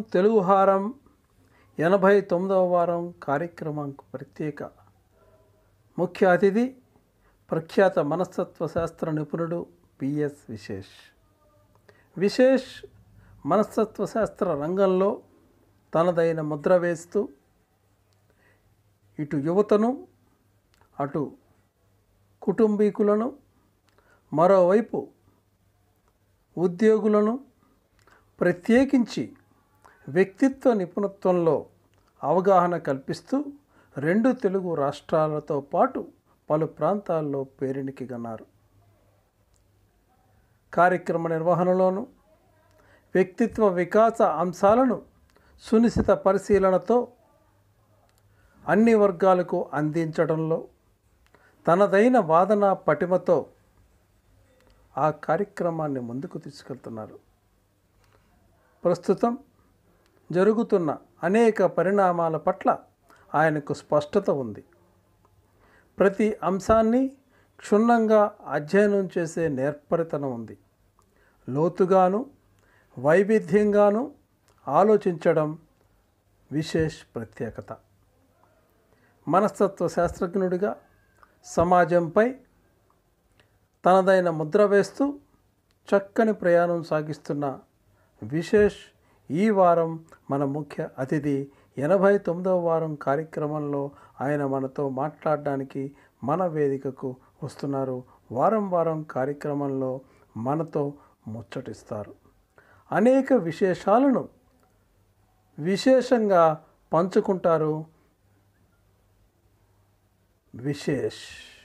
తెలుగు హారం ఎనభై తొమ్మిదవ వారం కార్యక్రమానికి ప్రత్యేక ముఖ్య అతిథి ప్రఖ్యాత మనస్తత్వ శాస్త్ర నిపుణుడు పిఎస్ విశేష్ విశేష్ మనస్తత్వ శాస్త్ర రంగంలో తనదైన ముద్ర వేస్తూ ఇటు యువతను అటు కుటుంబీకులను మరోవైపు ఉద్యోగులను ప్రత్యేకించి వ్యక్తిత్వ నిపుణత్వంలో అవగాహన కల్పిస్తూ రెండు తెలుగు రాష్ట్రాలతో పాటు పలు ప్రాంతాల్లో పేరెనికిగన్నారు కార్యక్రమ నిర్వహణలోను వ్యక్తిత్వ వికాస అంశాలను సునిశిత పరిశీలనతో అన్ని వర్గాలకు అందించడంలో తనదైన వాదన పటిమతో ఆ కార్యక్రమాన్ని ముందుకు తీసుకెళ్తున్నారు ప్రస్తుతం జరుగుతున్న అనేక పరిణామాల పట్ల ఆయనకు స్పష్టత ఉంది ప్రతి అంశాన్ని క్షుణ్ణంగా అధ్యయనం చేసే నేర్పరితనం ఉంది లోతుగాను వైవిధ్యంగాను ఆలోచించడం విశేష్ ప్రత్యేకత మనస్తత్వ శాస్త్రజ్ఞుడిగా సమాజంపై తనదైన ముద్ర వేస్తూ చక్కని ప్రయాణం సాగిస్తున్న విశేష్ ఈ వారం మన ముఖ్య అతిథి ఎనభై తొమ్మిదవ వారం కార్యక్రమంలో ఆయన మనతో మాట్లాడడానికి మన వేదికకు వస్తున్నారు వారం వారం కార్యక్రమంలో మనతో ముచ్చటిస్తారు అనేక విశేషాలను విశేషంగా పంచుకుంటారు విశేష్